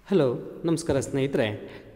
hello ನಮಸ್ಕಾರ ಸ್ನೇಹಿತರೆ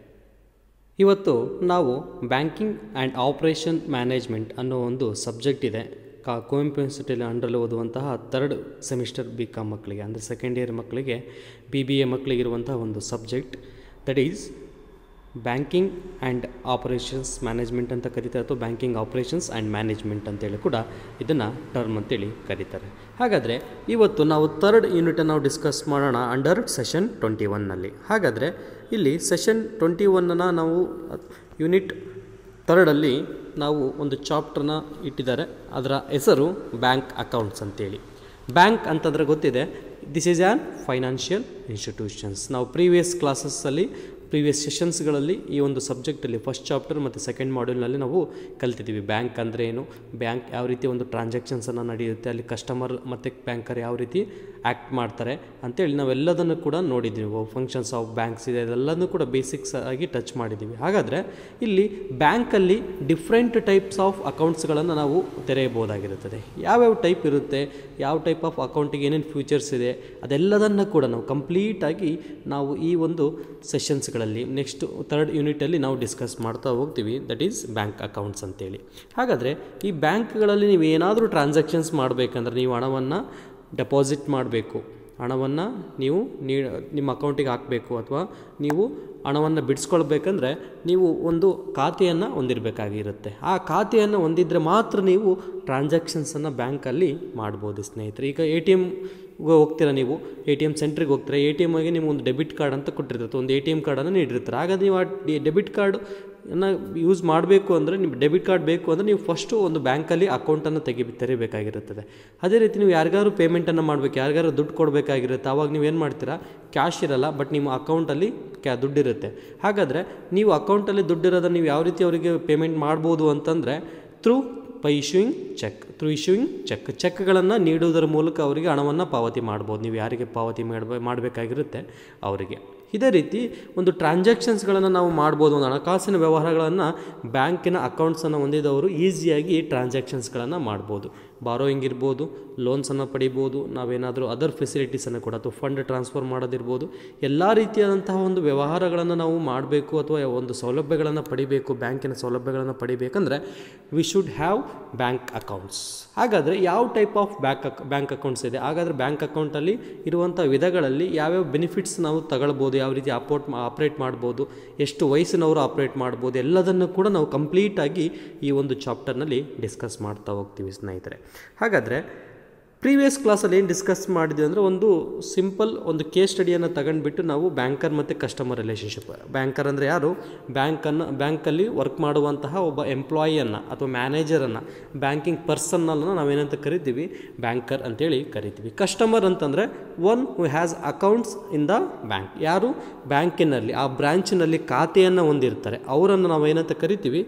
ಇವತ್ತು ನಾವು ಬ್ಯಾಂಕಿಂಗ್ ಆ್ಯಂಡ್ ಆಪ್ರೇಷನ್ ಮ್ಯಾನೇಜ್ಮೆಂಟ್ ಅನ್ನೋ ಒಂದು ಸಬ್ಜೆಕ್ಟ್ ಇದೆ ಕಾ ಕುವೆಂಪು ಯೂನಿವರ್ಸಿಟಿಯಲ್ಲಿ ಅಂಡರಲ್ಲಿ ಓದುವಂತಹ ತರ್ಡ್ ಸೆಮಿಸ್ಟರ್ ಬಿ ಕಾಮ್ ಮಕ್ಕಳಿಗೆ ಅಂದರೆ ಸೆಕೆಂಡ್ ಇಯರ್ ಮಕ್ಕಳಿಗೆ ಬಿ ಬಿ ಎ ಮಕ್ಕಳಿಗಿರುವಂತಹ ಒಂದು subject that is banking and operations management ಅಂತ ಕರೀತಾರೆ ಅಥವಾ ಬ್ಯಾಂಕಿಂಗ್ ಆಪರೇಷನ್ಸ್ ಆ್ಯಂಡ್ ಮ್ಯಾನೇಜ್ಮೆಂಟ್ ಅಂತೇಳಿ ಕೂಡ ಇದನ್ನು ಟರ್ಮ್ ಅಂತೇಳಿ ಕರೀತಾರೆ ಹಾಗಾದರೆ ಇವತ್ತು ನಾವು ತರ್ಡ್ ಯೂನಿಟನ್ನು ನಾವು ಡಿಸ್ಕಸ್ ಮಾಡೋಣ ಅಂಡರ್ ಸೆಷನ್ ಟ್ವೆಂಟಿ ಒನ್ನಲ್ಲಿ ಹಾಗಾದರೆ ಇಲ್ಲಿ ಸೆಷನ್ ಟ್ವೆಂಟಿ ಒನ್ನನ್ನು ನಾವು ಯೂನಿಟ್ ತರ್ಡಲ್ಲಿ ನಾವು ಒಂದು ಚಾಪ್ಟರ್ನ ಇಟ್ಟಿದ್ದಾರೆ ಅದರ ಹೆಸರು ಬ್ಯಾಂಕ್ ಅಕೌಂಟ್ಸ್ ಅಂತೇಳಿ ಬ್ಯಾಂಕ್ ಅಂತಂದರೆ ಗೊತ್ತಿದೆ this is an financial institutions ನಾವು ಪ್ರೀವಿಯಸ್ ಕ್ಲಾಸಸ್ಸಲ್ಲಿ ಪ್ರೀವಿಯಸ್ ಸೆಷನ್ಸ್ಗಳಲ್ಲಿ ಈ ಒಂದು ಸಬ್ಜೆಕ್ಟಲ್ಲಿ ಫಸ್ಟ್ ಚಾಪ್ಟರ್ ಮತ್ತು ಸೆಕೆಂಡ್ ಮಾಡ್ಯೂಲ್ನಲ್ಲಿ ನಾವು ಕಲ್ತಿದ್ದೀವಿ ಬ್ಯಾಂಕ್ ಅಂದರೆ ಏನು ಬ್ಯಾಂಕ್ ಯಾವ ರೀತಿ ಒಂದು ಟ್ರಾನ್ಸಾಕ್ಷನ್ಸನ್ನು ನಡೆಯುತ್ತೆ ಅಲ್ಲಿ ಕಸ್ಟಮರ್ ಮತ್ತು ಬ್ಯಾಂಕರ್ ಯಾವ ರೀತಿ ಆ್ಯಕ್ಟ್ ಮಾಡ್ತಾರೆ ಅಂತೇಳಿ ನಾವೆಲ್ಲದನ್ನು ಕೂಡ ನೋಡಿದ್ದೀವಿ ಫಂಕ್ಷನ್ಸ್ ಆಫ್ ಬ್ಯಾಂಕ್ಸ್ ಇದೆ ಅದೆಲ್ಲನೂ ಕೂಡ ಬೇಸಿಕ್ಸ್ ಆಗಿ ಟಚ್ ಮಾಡಿದ್ದೀವಿ ಹಾಗಾದರೆ ಇಲ್ಲಿ ಬ್ಯಾಂಕಲ್ಲಿ ಡಿಫ್ರೆಂಟ್ ಟೈಪ್ಸ್ ಆಫ್ ಅಕೌಂಟ್ಸ್ಗಳನ್ನು ನಾವು ತೆರೆಯಬಹುದಾಗಿರುತ್ತದೆ ಯಾವ್ಯಾವ ಟೈಪ್ ಇರುತ್ತೆ ಯಾವ ಟೈಪ್ ಆಫ್ ಅಕೌಂಟಿಗೆ ಏನೇನು ಫ್ಯೂಚರ್ಸ್ ಇದೆ ಅದೆಲ್ಲದನ್ನು ಕೂಡ ನಾವು ಕಂಪ್ಲೀಟಾಗಿ ನಾವು ಈ ಒಂದು ಸೆಷನ್ಸ್ಗಳಲ್ಲಿ ನೆಕ್ಸ್ಟ್ ತರ್ಡ್ ಯೂನಿಟಲ್ಲಿ ನಾವು ಡಿಸ್ಕಸ್ ಮಾಡ್ತಾ ಹೋಗ್ತೀವಿ ದಟ್ ಈಸ್ ಬ್ಯಾಂಕ್ ಅಕೌಂಟ್ಸ್ ಅಂತೇಳಿ ಹಾಗಾದರೆ ಈ ಬ್ಯಾಂಕ್ಗಳಲ್ಲಿ ನೀವು ಏನಾದರೂ ಟ್ರಾನ್ಸಾಕ್ಷನ್ಸ್ ಮಾಡಬೇಕಂದ್ರೆ ನೀವು ಹಣವನ್ನು ಡೆಪಾಸಿಟ್ ಮಾಡಬೇಕು ಹಣವನ್ನು ನೀವು ನೀ ನಿಮ್ಮ ಅಕೌಂಟಿಗೆ ಹಾಕಬೇಕು ಅಥವಾ ನೀವು ಹಣವನ್ನು ಬಿಡಿಸ್ಕೊಳ್ಬೇಕಂದ್ರೆ ನೀವು ಒಂದು ಖಾತೆಯನ್ನು ಹೊಂದಿರಬೇಕಾಗಿರುತ್ತೆ ಆ ಖಾತೆಯನ್ನು ಹೊಂದಿದ್ರೆ ಮಾತ್ರ ನೀವು ಟ್ರಾನ್ಸಾಕ್ಷನ್ಸನ್ನು ಬ್ಯಾಂಕಲ್ಲಿ ಮಾಡ್ಬೋದು ಸ್ನೇಹಿತರೆ ಈಗ ಎ ಟಿ ಎಮ್ ಹೋಗ್ತೀರಾ ನೀವು ಎ ಟಿ ಎಮ್ ಸೆಂಟ್ರಿಗೆ ಹೋಗ್ತೀರಾ ಎ ಟಿ ಎಮ್ಗೆ ನಿಮ್ಗೆ ಒಂದು ಡೆಬಿಟ್ ಕಾರ್ಡ್ ಅಂತ ಕೊಟ್ಟಿರ್ತಾರೆ ಒಂದು ಎ ಟಿ ಎಮ್ ಕಾರ್ಡನ್ನು ನೀಡಿರ್ತಾರೆ ಆಗ ನೀವು ಆ ಡೆಬಿಟ್ ಕಾರ್ಡ್ ಅನ್ನು ಯೂಸ್ ಮಾಡಬೇಕು ಅಂದರೆ ನಿಮ್ಮ ಡೆಬಿಟ್ ಕಾರ್ಡ್ ಬೇಕು ಅಂದರೆ ನೀವು ಫಸ್ಟು ಒಂದು ಬ್ಯಾಂಕಲ್ಲಿ ಅಕೌಂಟನ್ನು ತೆಗಿ ತೆರಿಬೇಕಾಗಿರುತ್ತದೆ ಅದೇ ರೀತಿ ನೀವು ಯಾರಿಗಾದ್ರು ಪೇಮೆಂಟನ್ನು ಮಾಡಬೇಕು ಯಾರಿಗಾರು ದುಡ್ಡು ಕೊಡಬೇಕಾಗಿರುತ್ತೆ ಆವಾಗ ನೀವು ಏನು ಮಾಡ್ತೀರಾ ಕ್ಯಾಶ್ ಇರಲ್ಲ ಬಟ್ ನಿಮ್ಮ ಅಕೌಂಟಲ್ಲಿ ಕ್ಯಾ ದುಡ್ಡಿರುತ್ತೆ ಹಾಗಾದರೆ ನೀವು ಅಕೌಂಟಲ್ಲಿ ದುಡ್ಡಿರೋದನ್ನು ನೀವು ಯಾವ ರೀತಿ ಅವರಿಗೆ ಪೇಮೆಂಟ್ ಮಾಡ್ಬೋದು ಅಂತಂದರೆ through by issuing cheque through issuing cheque ಚೆಕ್ಗಳನ್ನು ನೀಡುವುದರ ಮೂಲಕ ಅವರಿಗೆ ಹಣವನ್ನು ಪಾವತಿ ಮಾಡ್ಬೋದು ನೀವು ಯಾರಿಗೆ ಪಾವತಿ ಮಾಡಬೇ ಮಾಡಬೇಕಾಗಿರುತ್ತೆ ಅವರಿಗೆ ಇದೇ ರೀತಿ ಒಂದು ಟ್ರಾನ್ಸಾಕ್ಷನ್ಸ್ಗಳನ್ನು ನಾವು ಮಾಡ್ಬೋದು ಒಂದು ಹಣಕಾಸಿನ ವ್ಯವಹಾರಗಳನ್ನು ಬ್ಯಾಂಕಿನ ಅಕೌಂಟ್ಸನ್ನು ಹೊಂದಿದವರು ಈಸಿಯಾಗಿ ಟ್ರಾನ್ಸಾಕ್ಷನ್ಸ್ಗಳನ್ನು ಮಾಡ್ಬೋದು ಬಾರೋಯಿಂಗ್ ಇರ್ಬೋದು ಲೋನ್ಸನ್ನು ಪಡಿಬೋದು ನಾವೇನಾದರೂ ಅದರ್ ಫೆಸಿಲಿಟೀಸನ್ನು ಕೂಡ ಅಥವಾ ಫಂಡ್ ಟ್ರಾನ್ಸ್ಫರ್ ಮಾಡೋದಿರ್ಬೋದು ಎಲ್ಲ ರೀತಿಯಾದಂತಹ ಒಂದು ವ್ಯವಹಾರಗಳನ್ನು ನಾವು ಮಾಡಬೇಕು ಅಥವಾ ಒಂದು ಸೌಲಭ್ಯಗಳನ್ನು ಪಡಿಬೇಕು ಬ್ಯಾಂಕಿನ ಸೌಲಭ್ಯಗಳನ್ನು ಪಡಿಬೇಕಂದ್ರೆ we should have bank accounts ಹಾಗಾದರೆ ಯಾವ ಟೈಪ್ ಆಫ್ ಬ್ಯಾಂಕ್ ಅಕ್ ಬ್ಯಾಂಕ್ ಅಕೌಂಟ್ಸ್ ಇದೆ ಹಾಗಾದರೆ ಬ್ಯಾಂಕ್ ಅಕೌಂಟಲ್ಲಿ ಇರುವಂಥ ವಿಧಗಳಲ್ಲಿ ಯಾವ್ಯಾವ ಬೆನಿಫಿಟ್ಸ್ ನಾವು ತಗೊಳ್ಬೋದು ಯಾವ ರೀತಿ ಅಪೋರ್ಟ್ ಆಪ್ರೇಟ್ ಮಾಡ್ಬೋದು ಎಷ್ಟು ವಯಸ್ಸಿನವರು ಆಪ್ರೇಟ್ ಮಾಡ್ಬೋದು ಎಲ್ಲದನ್ನು ಕೂಡ ನಾವು ಕಂಪ್ಲೀಟಾಗಿ ಈ ಒಂದು ಚಾಪ್ಟರ್ನಲ್ಲಿ ಡಿಸ್ಕಸ್ ಮಾಡ್ತಾ ಹೋಗ್ತೀವಿ ಸ್ನೇಹಿತರೆ ಹಾಗಾದರೆ ಪ್ರೀವಿಯಸ್ ಕ್ಲಾಸಲ್ಲಿ ಏನು ಡಿಸ್ಕಸ್ ಮಾಡಿದ್ವಿ ಅಂದರೆ ಒಂದು ಸಿಂಪಲ್ ಒಂದು ಕೇಸ್ ಸ್ಟಡಿಯನ್ನು ತಗೊಂಡ್ಬಿಟ್ಟು ನಾವು ಬ್ಯಾಂಕರ್ ಮತ್ತು ಕಸ್ಟಮರ್ ರಿಲೇಷನ್ಶಿಪ್ ಬ್ಯಾಂಕರ್ ಅಂದರೆ ಯಾರು ಬ್ಯಾಂಕನ್ನು ಬ್ಯಾಂಕಲ್ಲಿ ವರ್ಕ್ ಮಾಡುವಂತಹ ಒಬ್ಬ ಎಂಪ್ಲಾಯಿಯನ್ನು ಅಥವಾ ಮ್ಯಾನೇಜರನ್ನು ಬ್ಯಾಂಕಿಂಗ್ ಪರ್ಸನ್ನನ್ನು ನಾವೇನಂತ ಕರಿತೀವಿ ಬ್ಯಾಂಕರ್ ಅಂತೇಳಿ ಕರಿತೀವಿ ಕಸ್ಟಮರ್ ಅಂತಂದರೆ one who has accounts in the bank ಯಾರು ಬ್ಯಾಂಕಿನಲ್ಲಿ ಆ ಬ್ರ್ಯಾಂಚಿನಲ್ಲಿ ಖಾತೆಯನ್ನು ಹೊಂದಿರ್ತಾರೆ ಅವರನ್ನು ನಾವು ಏನಂತ ಕರಿತೀವಿ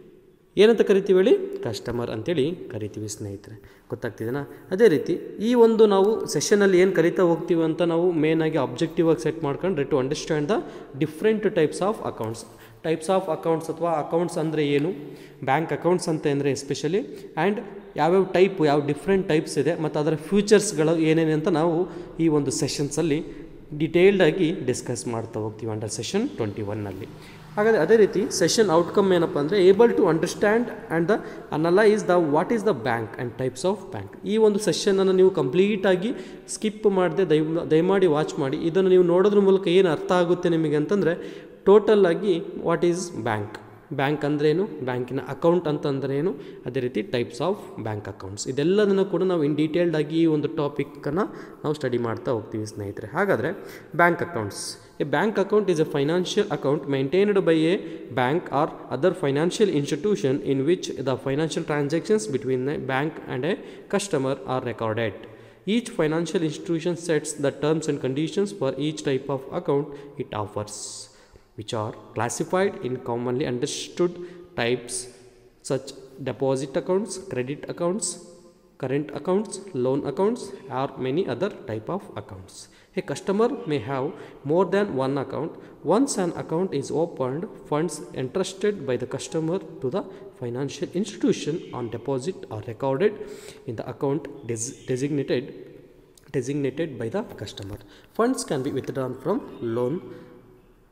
ಏನಂತ ಕರಿತೀವಿ ಹೇಳಿ ಕಸ್ಟಮರ್ ಅಂತೇಳಿ ಕರಿತೀವಿ ಸ್ನೇಹಿತರೆ ಗೊತ್ತಾಗ್ತಿದೆನಾ ಅದೇ ರೀತಿ ಈ ಒಂದು ನಾವು ಸೆಷನಲ್ಲಿ ಏನು ಕರಿತಾ ಹೋಗ್ತೀವಿ ಅಂತ ನಾವು ಮೇನಾಗಿ ಅಬ್ಜೆಕ್ಟಿವ್ ಆಗಿ ಸೆಟ್ ಮಾಡ್ಕೊಂಡ್ರೆ to understand the different types of accounts types of accounts ಅಥವಾ ಅಕೌಂಟ್ಸ್ ಅಂದರೆ ಏನು ಬ್ಯಾಂಕ್ ಅಕೌಂಟ್ಸ್ ಅಂತ ಅಂದರೆ ಎಸ್ಪೆಷಲಿ ಆ್ಯಂಡ್ ಯಾವ್ಯಾವ ಟೈಪ್ ಯಾವ ಡಿಫ್ರೆಂಟ್ ಟೈಪ್ಸ್ ಇದೆ ಮತ್ತು ಅದರ ಫ್ಯೂಚರ್ಸ್ಗಳು ಏನೇನು ಅಂತ ನಾವು ಈ ಒಂದು ಸೆಷನ್ಸಲ್ಲಿ ಡಿಟೇಲ್ಡಾಗಿ ಡಿಸ್ಕಸ್ ಮಾಡ್ತಾ ಹೋಗ್ತೀವಿ ಅಂಡರ್ ಸೆಷನ್ ಟ್ವೆಂಟಿ ಒನ್ನಲ್ಲಿ ಹಾಗಾದರೆ ಅದೇ ರೀತಿ ಸೆಷನ್ ಔಟ್ಕಮ್ ಏನಪ್ಪ ಅಂದರೆ able to understand and the analyse the what is the bank and types of bank ಈ ಒಂದು ಸೆಷನನ್ನು ನೀವು ಕಂಪ್ಲೀಟಾಗಿ ಸ್ಕಿಪ್ ಮಾಡದೆ ದಯ ದಯಮಾಡಿ ವಾಚ್ ಮಾಡಿ ಇದನ್ನು ನೀವು ನೋಡೋದ್ರ ಮೂಲಕ ಏನು ಅರ್ಥ ಆಗುತ್ತೆ ನಿಮಗೆ ಅಂತಂದರೆ ಟೋಟಲ್ ಆಗಿ ವಾಟ್ ಈಸ್ ಬ್ಯಾಂಕ್ ಬ್ಯಾಂಕ್ ಅಂದ್ರೇನು ಬ್ಯಾಂಕಿನ ಅಕೌಂಟ್ ಅಂತಂದ್ರೇನು ಅದೇ ರೀತಿ ಟೈಪ್ಸ್ ಆಫ್ ಬ್ಯಾಂಕ್ ಅಕೌಂಟ್ಸ್ ಇದೆಲ್ಲದನ್ನು ಕೂಡ ನಾವು ಇನ್ ಡೀಟೇಲ್ಡ್ ಆಗಿ ಈ ಒಂದು ಟಾಪಿಕ್ಕನ್ನು ನಾವು ಸ್ಟಡಿ ಮಾಡ್ತಾ ಹೋಗ್ತೀವಿ ಸ್ನೇಹಿತರೆ ಹಾಗಾದರೆ bank accounts a bank account is a financial account maintained by a bank or other financial institution in which the financial transactions between a bank and a customer are recorded each financial institution sets the terms and conditions for each type of account it offers which are classified in commonly understood types such deposit accounts credit accounts current accounts loan accounts or many other type of accounts a customer may have more than one account once an account is opened funds entrusted by the customer to the financial institution on deposit are recorded in the account des- designated designated by the customer funds can be withdrawn from loan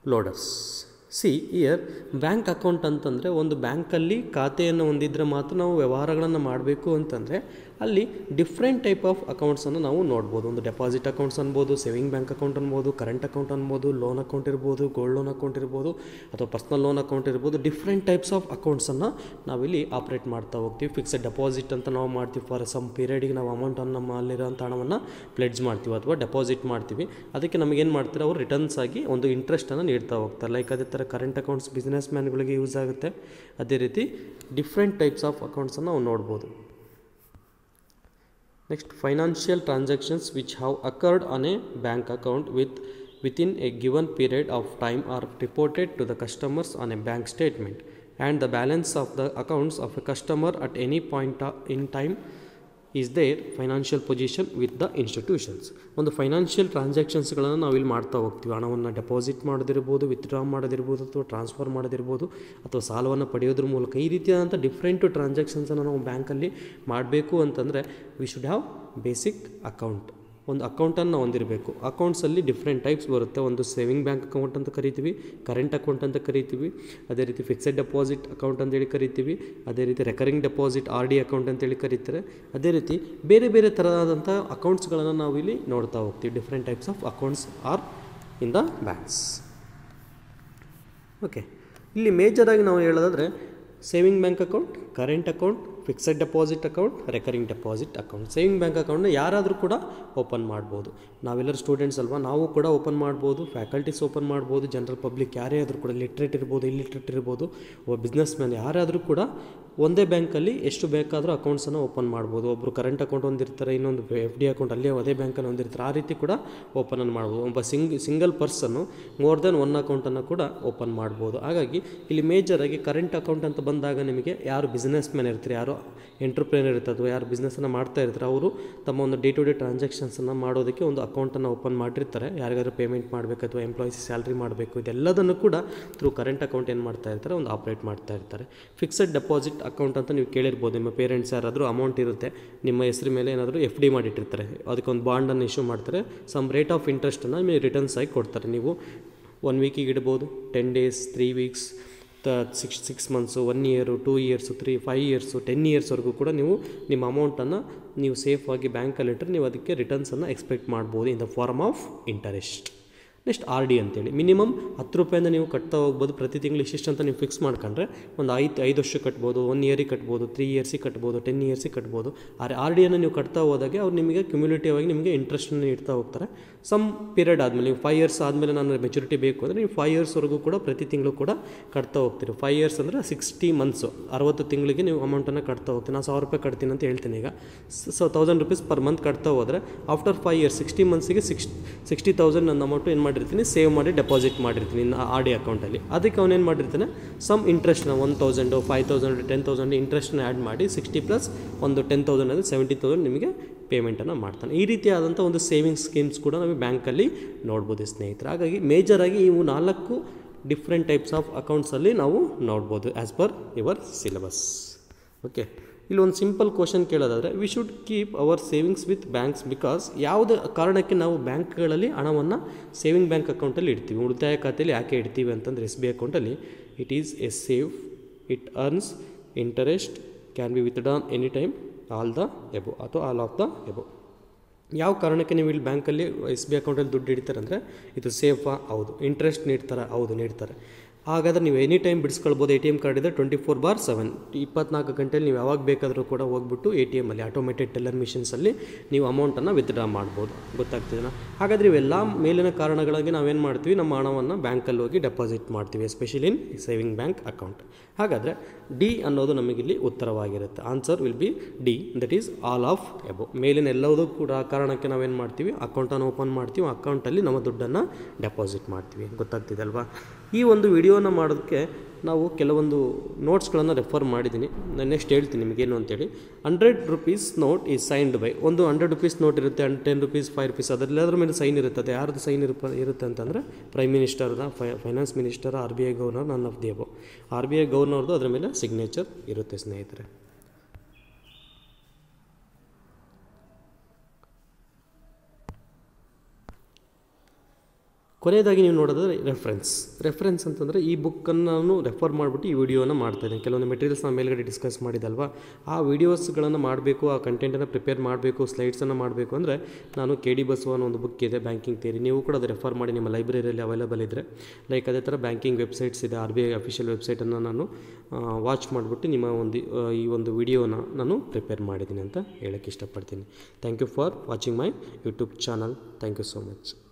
loaders see here bank account ಅಂತಂದರೆ ಒಂದು ಬ್ಯಾಂಕಲ್ಲಿ ಖಾತೆಯನ್ನು ಹೊಂದಿದ್ರೆ ಮಾತ್ರ ನಾವು ವ್ಯವಹಾರಗಳನ್ನು ಮಾಡಬೇಕು ಅಂತಂದರೆ ಅಲ್ಲಿ ಡಿಫ್ರೆಂಟ್ ಟೈಪ್ ಆಫ್ ಅಕೌಂಟ್ಸನ್ನು ನಾವು ನೋಡ್ಬೋದು ಒಂದು ಡೆಪಾಸಿಟ್ ಅಕೌಂಟ್ಸ್ ಅನ್ಬೋದು ಸೇವಿಂಗ್ ಬ್ಯಾಂಕ್ ಅಕೌಂಟ್ ಅನ್ಬೋದು ಕರೆಂಟ್ ಅಕೌಂಟ್ ಅನ್ಬೋದು ಲೋನ್ ಅಕೌಂಟ್ ಇರ್ಬೋದು ಗೋಲ್ಡ್ ಲೋನ್ ಅಕೌಂಟ್ ಇರ್ಬೋದು ಅಥವಾ ಪರ್ಸ್ನಲ್ ಲೋನ್ ಅಕೌಂಟ್ ಇರ್ಬೋದು ಡಿಫ್ರೆಂಟ್ ಟೈಪ್ಸ್ ಆಫ್ ಅಕೌಂಟ್ಸನ್ನು ನಾವಿಲ್ಲಿ ಆಪ್ರೇಟ್ ಮಾಡ್ತಾ ಹೋಗ್ತೀವಿ ಫಿಕ್ಸೆಡ್ ಡೆಪಾಸಿಟ್ ಅಂತ ನಾವು ಮಾಡ್ತೀವಿ ಫಾರ್ ಸಮ್ ಪೀರಿಯಡಿಗೆ ನಾವು ಅಮೌಂಟನ್ನು ನಮ್ಮಲ್ಲಿರೋಂಥ ಹಣವನ್ನು ಪ್ಲೆಡ್ಜ್ ಮಾಡ್ತೀವಿ ಅಥವಾ ಡೆಪಾಸಿಟ್ ಮಾಡ್ತೀವಿ ಅದಕ್ಕೆ ನಮಗೇನು ಮಾಡ್ತಾರೆ ಅವರು ರಿಟರ್ನ್ಸ್ ಆಗಿ ಒಂದು ಇಂಟ್ರೆಸ್ಟನ್ನು ನೀಡ್ತಾ ಹೋಗ್ತಾರೆ ಲೈಕ್ ಅದೇ ಥರ ಕರೆಂಟ್ ಅಕೌಂಟ್ಸ್ ಬಿಸ್ನೆಸ್ ಮ್ಯಾನ್ಗಳಿಗೆ ಯೂಸ್ ಆಗುತ್ತೆ ಅದೇ ರೀತಿ ಡಿಫ್ರೆಂಟ್ ಟೈಪ್ಸ್ ಆಫ್ ಅಕೌಂಟ್ಸನ್ನು ನಾವು ನೋಡ್ಬೋದು Next, financial transactions which have occurred on a bank account with within a given period of time are reported to the customers on a bank statement and the balance of the accounts of a customer at any point o- in time is their financial position with the institutions ಒಂದು financial ಟ್ರಾನ್ಸಾಕ್ಷನ್ಸ್ಗಳನ್ನು ನಾವು ಇಲ್ಲಿ ಮಾಡ್ತಾ ಹೋಗ್ತೀವಿ ಹಣವನ್ನು deposit ಮಾಡೋದಿರ್ಬೋದು withdraw ಮಾಡೋದಿರ್ಬೋದು ಅಥವಾ transfer ಮಾಡೋದಿರ್ಬೋದು ಅಥವಾ ಸಾಲವನ್ನು ಪಡೆಯೋದ್ರ ಮೂಲಕ ಈ ರೀತಿಯಾದಂಥ ಡಿಫ್ರೆಂಟ್ ಟ್ರಾನ್ಸಾಕ್ಷನ್ಸನ್ನು ನಾವು ಬ್ಯಾಂಕಲ್ಲಿ ಮಾಡಬೇಕು ಅಂತಂದರೆ we should have basic account ಒಂದು ಅಕೌಂಟನ್ನು ಹೊಂದಿರಬೇಕು ಅಕೌಂಟ್ಸಲ್ಲಿ ಡಿಫ್ರೆಂಟ್ ಟೈಪ್ಸ್ ಬರುತ್ತೆ ಒಂದು ಸೇವಿಂಗ್ ಬ್ಯಾಂಕ್ ಅಕೌಂಟ್ ಅಂತ ಕರಿತೀವಿ ಕರೆಂಟ್ ಅಕೌಂಟ್ ಅಂತ ಕರಿತೀವಿ ಅದೇ ರೀತಿ ಫಿಕ್ಸೆಡ್ ಡೆಪಾಸಿಟ್ ಅಕೌಂಟ್ ಅಂತೇಳಿ ಕರಿತೀವಿ ಅದೇ ರೀತಿ recurring deposit R D account ಅಂತೇಳಿ ಕರೀತಾರೆ ಅದೇ ರೀತಿ ಬೇರೆ ಬೇರೆ ಥರವಾದಂಥ ಅಕೌಂಟ್ಸ್ಗಳನ್ನು ನಾವು ಇಲ್ಲಿ ನೋಡ್ತಾ ಹೋಗ್ತೀವಿ different types of accounts are in the banks okay ಇಲ್ಲಿ ಮೇಜರಾಗಿ ನಾವು ಹೇಳೋದಾದರೆ saving bank account current account fixed deposit account recurring deposit account saving bank ಅಕೌಂಟ್ನ ಯಾರಾದರೂ ಕೂಡ ಓಪನ್ ಮಾಡ್ಬೋದು ನಾವೆಲ್ಲರೂ ಸ್ಟೂಡೆಂಟ್ಸ್ ಅಲ್ವಾ ನಾವು ಕೂಡ ಓಪನ್ ಮಾಡ್ಬೋದು ಫ್ಯಾಕಲ್ಟೀಸ್ ಓಪನ್ ಮಾಡ್ಬೋದು ಜನರಲ್ ಪಬ್ಲಿಕ್ ಯಾರೇ ಆದರೂ ಕೂಡ ಲಿಟ್ರೇಟ್ ಇರ್ಬೋದು ಇಲ್ಲಿಟ್ರೇಟ್ ಇರ್ಬೋದು ಒಬ್ಬ ಬಿಸ್ನೆಸ್ ಮ್ಯಾನ್ ಯಾರಾದರೂ ಕೂಡ ಒಂದೇ ಬ್ಯಾಂಕಲ್ಲಿ ಎಷ್ಟು ಬೇಕಾದರೂ ಅಕೌಂಟ್ಸನ್ನು ಓಪನ್ ಮಾಡ್ಬೋದು ಒಬ್ಬರು ಕರೆಂಟ್ ಅಕೌಂಟ್ ಹೊಂದಿರ್ತಾರೆ ಇನ್ನೊಂದು ಎಫ್ ಡಿ ಅಕೌಂಟ್ ಅಲ್ಲೇ ಅದೇ ಬ್ಯಾಂಕಲ್ಲಿ ಹೊಂದಿರ್ತಾರೆ ಆ ರೀತಿ ಕೂಡ ಓಪನನ್ನು ಮಾಡ್ಬೋದು ಒಬ್ಬ ಸಿಂಗ್ single person more than one ಅಕೌಂಟನ್ನು ಕೂಡ ಓಪನ್ ಮಾಡ್ಬೋದು ಹಾಗಾಗಿ ಇಲ್ಲಿ ಮೇಜರಾಗಿ ಕರೆಂಟ್ ಅಕೌಂಟ್ ಅಂತ ಬಂದಾಗ ನಿಮಗೆ ಯಾರು ಬಿಸ್ನೆಸ್ ಮ್ಯಾನ್ ಇರ್ತಾರೆ ಯಾರು ಎಂಟ್ರಪ್ರೇನರ್ ಇರ್ತಾರೆ ಅಥವಾ ಯಾರು ಬಿಸ್ನೆಸ್ಸನ್ನು ಮಾಡ್ತಾ ಇರ್ತಾರೆ ಅವರು ತಮ್ಮ ಒಂದು ಡೇ ಟು ಡೇ ಟ್ರಾನ್ಸಾಕ್ಷನ್ಸನ್ನು ಮಾಡೋದಕ್ಕೆ ಒಂದು ಅಕೌಂಟನ್ನು ಓಪನ್ ಮಾಡಿರ್ತಾರೆ ಯಾರಿಗಾದ್ರೂ ಪೇಮೆಂಟ್ ಮಾಡಬೇಕು ಅಥವಾ ಎಂಪ್ಲಾಯೀಸ್ ಸ್ಯಾಲ್ರಿ ಮಾಡಬೇಕು ಇದೆಲ್ಲದನ್ನು ಕೂಡ ಥ್ರೂ ಕರೆಂಟ್ ಅಕೌಂಟ್ ಏನು ಮಾಡ್ತಾ ಇರ್ತಾರೆ ಒಂದು ಆಪ್ರೇಟ್ ಮಾಡ್ತಾ ಇರ್ತಾರೆ ಫಿಕ್ಸೆಡ್ ಡೆಪಾಸಿಟ್ ಅಕೌಂಟ್ ಅಂತ ನೀವು ಕೇಳಿರ್ಬೋದು ನಿಮ್ಮ ಪೇರೆಂಟ್ಸ್ ಯಾರಾದರೂ ಅಮೌಂಟ್ ಇರುತ್ತೆ ನಿಮ್ಮ ಹೆಸರು ಮೇಲೆ ಏನಾದರೂ ಎಫ್ ಡಿ ಮಾಡಿಟ್ಟಿರ್ತಾರೆ ಅದಕ್ಕೊಂದು ಬಾಂಡನ್ನು ಇಶ್ಯೂ ಮಾಡ್ತಾರೆ ಸಮ್ ರೇಟ್ ಆಫ್ ಇಂಟ್ರೆಸ್ಟನ್ನು ನಿಮಗೆ ರಿಟರ್ನ್ಸ್ ಆಗಿ ಕೊಡ್ತಾರೆ ನೀವು ಒನ್ ವೀಕಿಗೆ ಇಡ್ಬೋದು ಟೆನ್ ಡೇಸ್ ತ್ರೀ ವೀಕ್ಸ್ ತ six six months one year two years three five years ten ಇಯರ್ಸ್ವರೆಗೂ ಕೂಡ ನೀವು ನಿಮ್ಮ ಅಮೌಂಟನ್ನು ನೀವು ಸೇಫಾಗಿ ಬ್ಯಾಂಕಲ್ಲಿಟ್ಟರೆ ನೀವು ಅದಕ್ಕೆ ರಿಟರ್ನ್ಸನ್ನು ಎಕ್ಸ್ಪೆಕ್ಟ್ ಮಾಡ್ಬೋದು in the form of interest next R D ಅಂತೇಳಿ ಮಿನಿಮಮ್ ಹತ್ತು ರೂಪಾಯಿಂದ ನೀವು ಕಟ್ತಾ ಹೋಗ್ಬೋದು ಪ್ರತಿ ತಿಂಗಳು ಇಷ್ಟಿಷ್ಟು ಅಂತ ನೀವು ಫಿಕ್ಸ್ ಮಾಡ್ಕೊಂಡ್ರೆ ಒಂದು ಐದು ಐದು ವರ್ಷ ಕಟ್ಬೋದು ಒನ್ ಇಯರಿಗೆ ಕಟ್ಬೋದು ತ್ರೀ ಇಯರ್ಸಿಗೆ ಕಟ್ಬೋದು ಟೆನ್ ಇಯರ್ಸಿಗೆ ಕಟ್ಬೋದು ಆದರೆ ಆರ್ ಡಿಯನ್ನು ನೀವು ಕಟ್ತಾ ಹೋದಾಗೆ ಅವ್ರು ನಿಮಗೆ ಕ್ಯುಮ್ಯುಲೇಟಿವ್ ಆಗಿ ನಿಮಗೆ ಇಂಟ್ರೆಸ್ಟನ್ನು ಇಡ್ತಾ ಹೋಗ್ತಾರೆ ಸಮ್ ಪೀರಿಯಡ್ ಆದಮೇಲೆ ನೀವು ಫೈವ್ ಇಯರ್ಸ್ ಆದಮೇಲೆ ನಾನು ಮೆಚುರಿಟಿ ಬೇಕು ಅಂದರೆ ನೀವು ಫೈವ್ ಇಯರ್ಸ್ವರೆಗೂ ಕೂಡ ಪ್ರತಿ ತಿಂಗಳು ಕೂಡ ಕಟ್ತಾ ಹೋಗ್ತೀರಿ ಫೈವ್ ಇಯರ್ಸ್ ಅಂದರೆ ಸಿಕ್ಸ್ಟಿ ಮಂತ್ಸು ಅರವತ್ತು ತಿಂಗಳಿಗೆ ನೀವು ಅಮೌಂಟನ್ನು ಕಟ್ತಾ ಹೋಗ್ತೀನಿ ನಾನು ಸಾವಿರ ರೂಪಾಯಿ ಕಟ್ತೀನಿ ಅಂತ ಹೇಳ್ತೀನಿ ಈಗ so thousand rupees per month ಕಟ್ತಾ ಹೋದರೆ ಆಫ್ಟರ್ ಫೈವ್ ಇಯರ್ಸ್ ಸಿಕ್ಸ್ಟಿ ಮಂತ್ಸಿಗೆ ಸಿಕ್ಸ್ ಸಿಕ್ಸ್ಟಿ ತೌಸಂಡ್ ನನ್ನ ಅಮೌಂಟು ಏನು ಮಾಡಿರ್ತೀನಿ ಸೇವ್ ಮಾಡಿ ಡೆಪಾಸಿಟ್ ಮಾಡಿರ್ತೀನಿ ಇನ್ನು ಆರ್ ಡಿ ಅಕೌಂಟಲ್ಲಿ ಅದಕ್ಕೆ ಅವನೇನು ಮಾಡಿರ್ತಾನೆ ಸಮ್ ಇಂಟ್ರೆಸ್ಟ್ನ one thousand five thousand ten thousand ಇಂಟ್ರೆಸ್ಟ್ನ ಆ್ಯಡ್ ಮಾಡಿ ಸಿಕ್ಸ್ಟಿ ಪ್ಲಸ್ ಒಂದು ಟೆನ್ ತೌಸಂಡ್ ಅಂದರೆ ಸೆವೆಂಟಿ ತೌಸಂಡ್ ನಿಮಗೆ ಪೇಮೆಂಟನ್ನು ಮಾಡ್ತಾನೆ ಈ ರೀತಿಯಾದಂಥ ಒಂದು ಸೇವಿಂಗ್ ಸ್ಕೀಮ್ಸ್ ಕೂಡ ನಾವು ಬ್ಯಾಂಕಲ್ಲಿ ನೋಡ್ಬೋದು ಸ್ನೇಹಿತರೆ ಹಾಗಾಗಿ ಮೇಜರಾಗಿ ಇವು ನಾಲ್ಕು ಡಿಫ್ರೆಂಟ್ ಟೈಪ್ಸ್ ಆಫ್ ಅಕೌಂಟ್ಸಲ್ಲಿ ನಾವು ನೋಡ್ಬೋದು as per your syllabus okay ಇಲ್ಲಿ ಒಂದು ಸಿಂಪಲ್ ಕ್ವಶನ್ ಕೇಳೋದಾದರೆ we should keep our savings with banks because ಯಾವುದೇ ಕಾರಣಕ್ಕೆ ನಾವು ಬ್ಯಾಂಕ್ಗಳಲ್ಲಿ ಹಣವನ್ನು ಸೇವಿಂಗ್ ಬ್ಯಾಂಕ್ ಅಕೌಂಟಲ್ಲಿ ಇಡ್ತೀವಿ ಉಳಿತಾಯ ಖಾತೆಯಲ್ಲಿ ಯಾಕೆ ಇಡ್ತೀವಿ ಅಂತಂದರೆ ಎಸ್ ಬಿ ಅಕೌಂಟಲ್ಲಿ it is a safe it earns interest can be withdrawn any time all the above ಅಥವಾ ಆಲ್ ಆಫ್ ದ ಎಬೋ ಯಾವ ಕಾರಣಕ್ಕೆ ನೀವು ಇಲ್ಲಿ ಬ್ಯಾಂಕಲ್ಲಿ ಎಸ್ ಬಿ ಅಕೌಂಟಲ್ಲಿ ದುಡ್ಡು ಇಡ್ತಾರೆ ಅಂದರೆ ಇದು ಸೇಫಾ ಹೌದು ಇಂಟ್ರೆಸ್ಟ್ ನೀಡ್ತಾರೆ ಹೌದು ನೀಡ್ತಾರೆ ಹಾಗಾದ್ರೆ ನೀವು ಎನಿ ಟೈಮ್ ಬಿಡಿಸ್ಕೊಳ್ಬೋದು ಎ ಟಿ ಎಮ್ ಕಾರ್ಡ್ ಇದೆ ಟ್ವೆಂಟಿ ಫೋರ್ ಬಾರ್ ಸೆವೆನ್ ಇಪ್ಪತ್ನಾಲ್ಕು ಗಂಟೆಲಿ ನೀವು ಯಾವಾಗ ಬೇಕಾದರೂ ಕೂಡ ಹೋಗ್ಬಿಟ್ಟು ಎ ಟಿ ಎಮ್ಮಲ್ಲಿ ಆಟೋಮೇಟೆಡ್ ಟೆಲ್ಲರ್ ಮಿಷನ್ಸಲ್ಲಿ ನೀವು ಅಮೌಂಟನ್ನು ವಿತ್ಡ್ರಾ ಮಾಡ್ಬೋದು ಗೊತ್ತಾಗ್ತಿದೆನಾ ಹಾಗಾದರೆ ಇವೆಲ್ಲ ಮೇಲಿನ ಕಾರಣಗಳಿಗೆ ನಾವೇನು ಮಾಡ್ತೀವಿ ನಮ್ಮ ಹಣವನ್ನು ಬ್ಯಾಂಕಲ್ಲಿ ಹೋಗಿ ಡೆಪಾಸಿಟ್ ಮಾಡ್ತೀವಿ especially in saving bank account ಹಾಗಾದರೆ ಡಿ ಅನ್ನೋದು ನಮಗಿಲ್ಲಿ ಉತ್ತರವಾಗಿರುತ್ತೆ answer will be D that is all of above ಮೇಲಿನ ಎಲ್ಲದೂ ಕೂಡ ಕಾರಣಕ್ಕೆ ನಾವೇನು ಮಾಡ್ತೀವಿ ಅಕೌಂಟನ್ನು ಓಪನ್ ಮಾಡ್ತೀವಿ ಅಕೌಂಟಲ್ಲಿ ನಮ್ಮ ದುಡ್ಡನ್ನು ಡೆಪಾಸಿಟ್ ಮಾಡ್ತೀವಿ ಗೊತ್ತಾಗ್ತಿದೆ ಅಲ್ವಾ ಈ ಒಂದು ವಿಡಿಯೋನ ಮಾಡೋದಕ್ಕೆ ನಾವು ಕೆಲವೊಂದು ನೋಟ್ಸ್ಗಳನ್ನು ರೆಫರ್ ಮಾಡಿದ್ದೀನಿ ನಾನು ನೆಕ್ಸ್ಟ್ ಹೇಳ್ತೀನಿ ನಿಮಗೇನು ಅಂತೇಳಿ hundred rupees note is signed by ಒಂದು ಹಂಡ್ರೆಡ್ ರುಪೀಸ್ ನೋಟ್ ಇರುತ್ತೆ and ten rupees five rupees ಅದೆಲ್ಲದ್ರ ಮೇಲೆ ಸೈನ್ ಇರುತ್ತೆ ಅದು ಯಾರ್ದು ಸೈನ್ ಇರುತ್ತ ಇರುತ್ತೆ ಅಂತಂದರೆ ಪ್ರೈಮ್ ಮಿನಿಸ್ಟರ್ನ ಫೈ finance minister R B I governor none of the above R B I ಗವರ್ನರ್ದು ಅದರ ಮೇಲೆ ಸಿಗ್ನೇಚರ್ ಇರುತ್ತೆ ಸ್ನೇಹಿತರೆ ಕೊನೆಯದಾಗಿ ನೀವು ನೋಡೋದಾದ್ರೆ ರೆಫರೆನ್ಸ್ ರೆಫರೆನ್ಸ್ ಅಂತಂದರೆ ಈ ಬುಕ್ಕನ್ನು ನಾನು ರೆಫರ್ ಮಾಡಿಬಿಟ್ಟು ಈ ವಿಡಿಯೋನ ಮಾಡ್ತಾಯಿದ್ದೀನಿ ಕೆಲವೊಂದು ಮೆಟೀರಿಯಲ್ಸ್ ನಾನು ಮೇಲ್ಗಡೆ ಡಿಸ್ಕಸ್ ಮಾಡಿದಲ್ವಾ ಆ ವಿಡಿಯೋಸ್ಗಳನ್ನು ಮಾಡಬೇಕು ಆ ಕಂಟೆಂಟನ್ನು ಪ್ರಿಪೇರ್ ಮಾಡಬೇಕು ಸ್ಲೈಡ್ಸನ್ನು ಮಾಡಬೇಕು ಅಂದರೆ ನಾನು ಕೆ ಡಿ ಬಸವ ಅನ್ನೋ ಒಂದು ಬುಕ್ ಇದೆ ಬ್ಯಾಂಕಿಂಗ್ ಥಿಯರಿ ನೀವು ಕೂಡ ಅದು ರೆಫರ್ ಮಾಡಿ ನಿಮ್ಮ ಲೈಬ್ರರಿಯಲ್ಲಿ ಅವೈಲೇಬಲ್ ಇದ್ದರೆ ಲೈಕ್ ಅದೇ ಥರ ಬ್ಯಾಂಕಿಂಗ್ ವೆಬ್ಸೈಟ್ಸ್ ಇದೆ ಆರ್ ಬಿ ಐ ಅಫಿಷಿಯಲ್ ವೆಬ್ಸೈಟನ್ನು ನಾನು ವಾಚ್ ಮಾಡಿಬಿಟ್ಟು ನಿಮ್ಮ ಒಂದು ಆ, ಈ ಒಂದು ವಿಡಿಯೋನ ನಾನು ಪ್ರಿಪೇರ್ ಮಾಡಿದ್ದೀನಿ ಅಂತ ಹೇಳೋಕ್ಕೆ ಇಷ್ಟಪಡ್ತೀನಿ thank you for watching my YouTube channel thank you so much